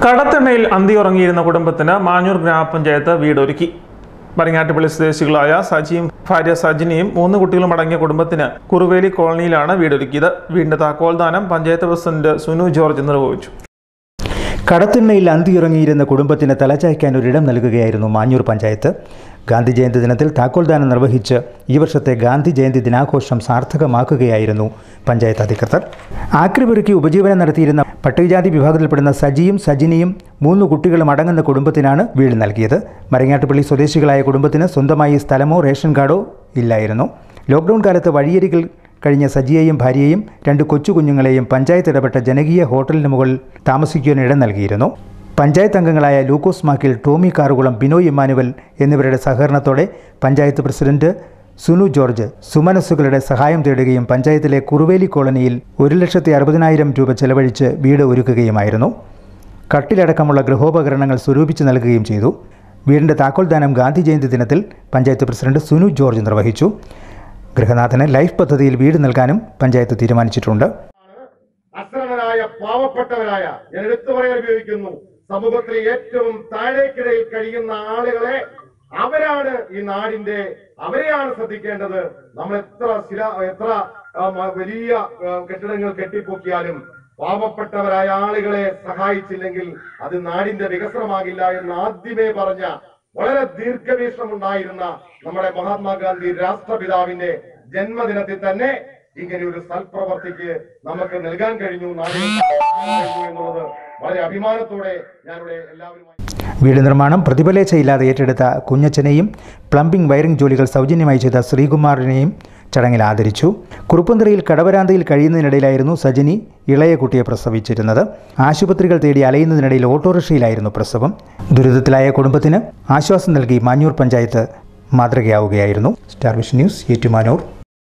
കടത്തെണ്ണയിൽ അന്തിയുറങ്ങിയിരുന്ന കുടുംബത്തിന് മാഞ്ഞൂർ ഗ്രാമപഞ്ചായത്ത് വീടൊരുക്കി മരങ്ങാട്ടുപള്ളി സ്വദേശികളായ സജിയും ഭാര്യ സജിനിയും മൂന്ന് കുട്ടികളും അടങ്ങിയ കുടുംബത്തിന് കുറുവേലി കോളനിയിലാണ് വീടൊരുക്കിയത് വീടിന്റെ താക്കോൽദാനം പഞ്ചായത്ത് പ്രസിഡന്റ് സുനു ജോർജ് നിർവഹിച്ചു കടത്തിണ്ണയിൽ അന്തിയിറങ്ങിയിരുന്ന കുടുംബത്തിന് തലചായ്ക്കാൻ ഒരിടം നൽകുകയായിരുന്നു മാഞ്ഞൂർ പഞ്ചായത്ത് ഗാന്ധി ജയന്തി ദിനത്തിൽ താക്കോൽദാനം നിർവഹിച്ച് ഈ വർഷത്തെ ഗാന്ധി ജയന്തി ദിനാഘോഷം സാർത്ഥകമാക്കുകയായിരുന്നു പഞ്ചായത്ത് അധികൃതർ ആക്രിപെറുക്കി ഉപജീവനം നടത്തിയിരുന്ന പട്ടികജാതി വിഭാഗത്തിൽപ്പെടുന്ന സജിയും സജിനിയും മൂന്ന് കുട്ടികളും അടങ്ങുന്ന കുടുംബത്തിനാണ് വീട് നൽകിയത് മരങ്ങാട്ടുപള്ളി സ്വദേശികളായ കുടുംബത്തിന് സ്വന്തമായി സ്ഥലമോ റേഷൻ കാർഡോ ഇല്ലായിരുന്നു ലോക്ക്ഡൗൺ കാലത്ത് വഴിയരികിൽ കഴിഞ്ഞ സജിയെയും ഭാര്യയെയും രണ്ട് കൊച്ചു കുഞ്ഞുങ്ങളെയും പഞ്ചായത്ത് ഇടപെട്ട ജനകീയ ഹോട്ടലിന് മുകളിൽ താമസിക്കുവാൻ ഇടം നൽകിയിരുന്നു പഞ്ചായത്ത് അംഗങ്ങളായ ലൂക്കോസ് മാക്കിൽ ടോമി കാറുകുളം ബിനോയ് ഇമ്മാനുവൽ എന്നിവരുടെ സഹകരണത്തോടെ പഞ്ചായത്ത് പ്രസിഡന്റ് സുനു ജോർജ് സുമനസ്സുകളുടെ സഹായം തേടുകയും പഞ്ചായത്തിലെ കുറുവേലി കോളനിയിൽ ഒരു ലക്ഷത്തി അറുപതിനായിരം രൂപ ചെലവഴിച്ച് വീട് ഒരുക്കുകയുമായിരുന്നു കട്ടിലടക്കമുള്ള ഗൃഹോപകരണങ്ങൾ സ്വരൂപിച്ച് നൽകുകയും ചെയ്തു വീടിന്റെ താക്കോൽദാനം ഗാന്ധി ജയന്തി ദിനത്തിൽ പഞ്ചായത്ത് പ്രസിഡന്റ് സുനു ജോർജ് നിർവഹിച്ചു ഗൃഹനാഥന് ലൈഫ് പദ്ധതിയിൽ വീട് നൽകാനും പഞ്ചായത്ത് തീരുമാനിച്ചിട്ടുണ്ട് അശ്രമനായ പാവപ്പെട്ടവരായ ഞാൻ എടുത്തു പറയാൻ ഉപയോഗിക്കുന്നു സമൂഹത്തിലെ ഏറ്റവും താഴേക്കിടയിൽ കഴിയുന്ന ആളുകളെ അവരാണ് ഈ നാടിന്റെ അവരെയാണ് ശ്രദ്ധിക്കേണ്ടത് നമ്മൾ എത്ര സ്ഥിര എത്ര ആ, മ- വലിയ ആ, കെട്ടിടങ്ങൾ കെട്ടിപ്പൊക്കിയാലും പാവപ്പെട്ടവരായ ആളുകളെ സഹായിച്ചില്ലെങ്കിൽ അത് നാടിന്റെ വികസനമാകില്ല എന്ന് ആദ്യമേ പറഞ്ഞ വളരെ ദീർഘവീക്ഷണം ഉണ്ടായിരുന്ന നമ്മുടെ മഹാത്മാഗാന്ധി രാഷ്ട്രപിതാവിന്റെ ജന്മദിനത്തിൽ തന്നെ ഇങ്ങനെ ഒരു സൽപ്രവർത്തിക്ക് നമുക്ക് നൽകാൻ കഴിഞ്ഞു നാടിന് കഴിഞ്ഞു എന്നുള്ളത് വളരെ അഭിമാനത്തോടെ ഞാനിവിടെ എല്ലാവരുമായി വീട് നിർമ്മാണം പ്രതിഫലേച്ഛയില്ലാതെ ഏറ്റെടുത്ത കുഞ്ഞച്ചനെയും പ്ലംബിംഗ് വയറിംഗ് ജോലികൾ സൗജന്യമായി ചെയ്ത ശ്രീകുമാറിനെയും ചടങ്ങിൽ ആദരിച്ചു കുറുപ്പന്തറയിൽ കടവരാന്തയിൽ കഴിയുന്നതിനിടയിലായിരുന്നു സജിനി ഇളയ കുട്ടിയെ പ്രസവിച്ചിരുന്നത് ആശുപത്രികൾ തേടി അലയുന്നതിനിടയിൽ ഓട്ടോറിക്ഷയിലായിരുന്നു പ്രസവം ദുരിതത്തിലായ കുടുംബത്തിന് ആശ്വാസം നൽകി മാഞ്ഞൂർ പഞ്ചായത്ത് മാതൃകയാവുകയായിരുന്നു സ്റ്റാർ വിഷൻ ന്യൂസ് ഏറ്റുമാനൂർ